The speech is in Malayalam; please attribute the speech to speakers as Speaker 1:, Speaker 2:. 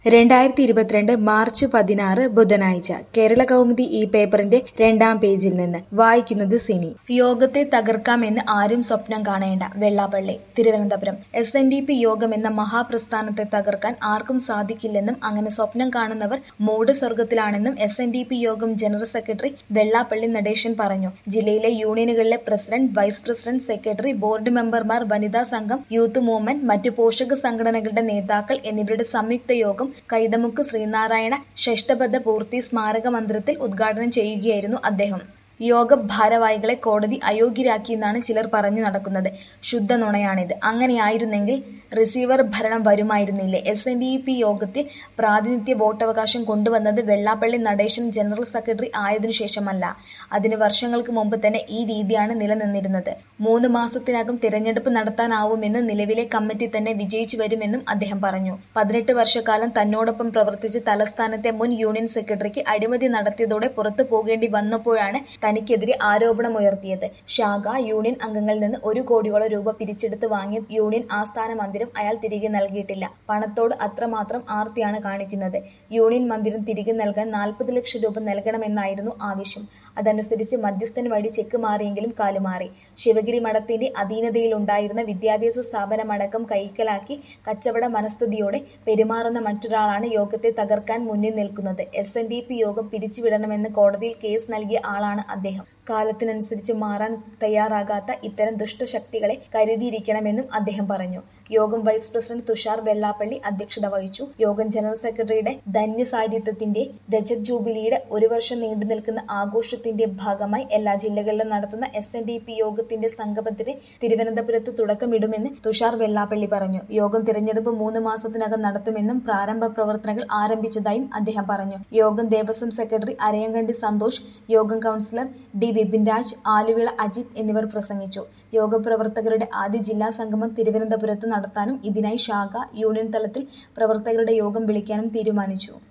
Speaker 1: രണ്ടായിരത്തി ഇരുപത്തിരണ്ട് മാർച്ച് പതിനാറ് ബുധനാഴ്ച കേരള കൗമുദി ഈ പേപ്പറിന്റെ രണ്ടാം പേജിൽ നിന്ന് വായിക്കുന്നത് സിനി യോഗത്തെ തകർക്കാമെന്ന് ആരും സ്വപ്നം കാണേണ്ട Vellappally Thiruvananthapuram S N D P യോഗം എന്ന മഹാപ്രസ്ഥാനത്തെ തകർക്കാൻ ആർക്കും സാധിക്കില്ലെന്നും അങ്ങനെ സ്വപ്നം കാണുന്നവർ മൂഢസ്വർഗത്തിലാണെന്നും എസ് എൻ ഡി പി യോഗം ജനറൽ സെക്രട്ടറി വെള്ളാപ്പള്ളി നടേശൻ പറഞ്ഞു ജില്ലയിലെ യൂണിയനുകളിലെ president vice president secretary board മെമ്പർമാർ വനിതാ സംഘം യൂത്ത് മൂവ്മെന്റ് മറ്റു പോഷക സംഘടനകളുടെ നേതാക്കൾ എന്നിവരുടെ സംയുക്ത യോഗം കൈതമുക്ക് ശ്രീനാരായണ ഷഷ്ടബദ്ധ പൂർത്തി സ്മാരക മന്ദിരത്തിൽ ഉദ്ഘാടനം ചെയ്യുകയായിരുന്നു അദ്ദേഹം യോഗ ഭാരവാഹികളെ കോടതി അയോഗ്യരാക്കിയെന്നാണ് ചിലർ പറഞ്ഞു നടക്കുന്നത് ശുദ്ധ നുണയാണിത് അങ്ങനെയായിരുന്നെങ്കിൽ റിസീവർ ഭരണം വരുമായിരുന്നില്ലേ എസ് എൻ ഡി പി യോഗത്തിൽ പ്രാതിനിധ്യ വോട്ടവകാശം കൊണ്ടുവന്നത് വെള്ളാപ്പള്ളി നടേശൻ ജനറൽ സെക്രട്ടറി ആയതിനു ശേഷമല്ല അതിന് വർഷങ്ങൾക്ക് മുമ്പ് തന്നെ ഈ രീതിയാണ് നിലനിന്നിരുന്നത് മൂന്ന് മാസത്തിനകം തിരഞ്ഞെടുപ്പ് നടത്താനാവുമെന്ന് നിലവിലെ കമ്മിറ്റി തന്നെ വിജയിച്ചു വരുമെന്നും അദ്ദേഹം പറഞ്ഞു പതിനെട്ട് വർഷക്കാലം തന്നോടൊപ്പം പ്രവർത്തിച്ച് തലസ്ഥാനത്തെ മുൻ യൂണിയൻ സെക്രട്ടറിക്ക് അഴിമതി നടത്തിയതോടെ പുറത്തു പോകേണ്ടി വന്നപ്പോഴാണ് തനിക്കെതിരെ ആരോപണമുയർത്തിയത് ശാഖ യൂണിയൻ അംഗങ്ങളിൽ നിന്ന് ഒരു കോടിയോളം രൂപ പിരിച്ചെടുത്ത് വാങ്ങിയ യൂണിയൻ ആസ്ഥാന മന്ദിരം അയാൾ തിരികെ നൽകിയിട്ടില്ല പണത്തോട് അത്രമാത്രം ആർത്തിയാണ് കാണിക്കുന്നത് യൂണിയൻ മന്ദിരം തിരികെ നൽകാൻ നാൽപ്പത് ലക്ഷം രൂപ നൽകണമെന്നായിരുന്നു ആവശ്യം അതനുസരിച്ച് മധ്യസ്ഥൻ വഴി ചെക്ക് മാറിയെങ്കിലും കാലുമാറി ശിവഗിരി മഠത്തിന്റെ അധീനതയിലുണ്ടായിരുന്ന വിദ്യാഭ്യാസ സ്ഥാപനമടക്കം കൈക്കലാക്കി കച്ചവട മനസ്ഥിതിയോടെ പെരുമാറുന്ന മറ്റൊരാളാണ് യോഗത്തെ തകർക്കാൻ മുന്നിൽ നിൽക്കുന്നത് എസ് എൻ ഡി പി യോഗം പിരിച്ചുവിടണമെന്ന് കോടതിയിൽ കേസ് നൽകിയ ആളാണ് അദ്ദേഹം കാലത്തിനനുസരിച്ച് മാറാൻ തയ്യാറാകാത്ത ഇത്തരം ദുഷ്ടശക്തികളെ കരുതിയിരിക്കണമെന്നും അദ്ദേഹം പറഞ്ഞു യോഗം വൈസ് പ്രസിഡന്റ് തുഷാർ വെള്ളാപ്പള്ളി അധ്യക്ഷത വഹിച്ചു യോഗം ജനറൽ സെക്രട്ടറിയുടെ ധന്യസാരിത്വത്തിന്റെ രജത് ജൂബിലിയുടെ ഒരു വർഷം നീണ്ടു നിൽക്കുന്ന ആഘോഷത്തിന്റെ ഭാഗമായി എല്ലാ ജില്ലകളിലും നടത്തുന്ന എസ് എൻ ഡി പി യോഗത്തിന്റെ സംഗമത്തിന് തിരുവനന്തപുരത്ത് തുടക്കമിടുമെന്ന് തുഷാർ വെള്ളാപ്പള്ളി പറഞ്ഞു യോഗം തിരഞ്ഞെടുപ്പ് മൂന്ന് മാസത്തിനകം നടത്തുമെന്നും പ്രാരംഭ പ്രവർത്തനങ്ങൾ ആരംഭിച്ചതായും അദ്ദേഹം പറഞ്ഞു യോഗം ദേവസ്വം സെക്രട്ടറി അരയങ്കണ്ടി സന്തോഷ് യോഗം കൗൺസിലർ ഡി വിപിൻ രാജ് ആലുവിള അജിത് എന്നിവർ പ്രസംഗിച്ചു യോഗപ്രവർത്തകരുടെ ആദ്യ ജില്ലാ സംഗമം തിരുവനന്തപുരത്ത് നടത്താനും ഇതിനായി ശാഖ യൂണിയൻ തലത്തിൽ പ്രവർത്തകരുടെ യോഗം വിളിക്കാനും തീരുമാനിച്ചു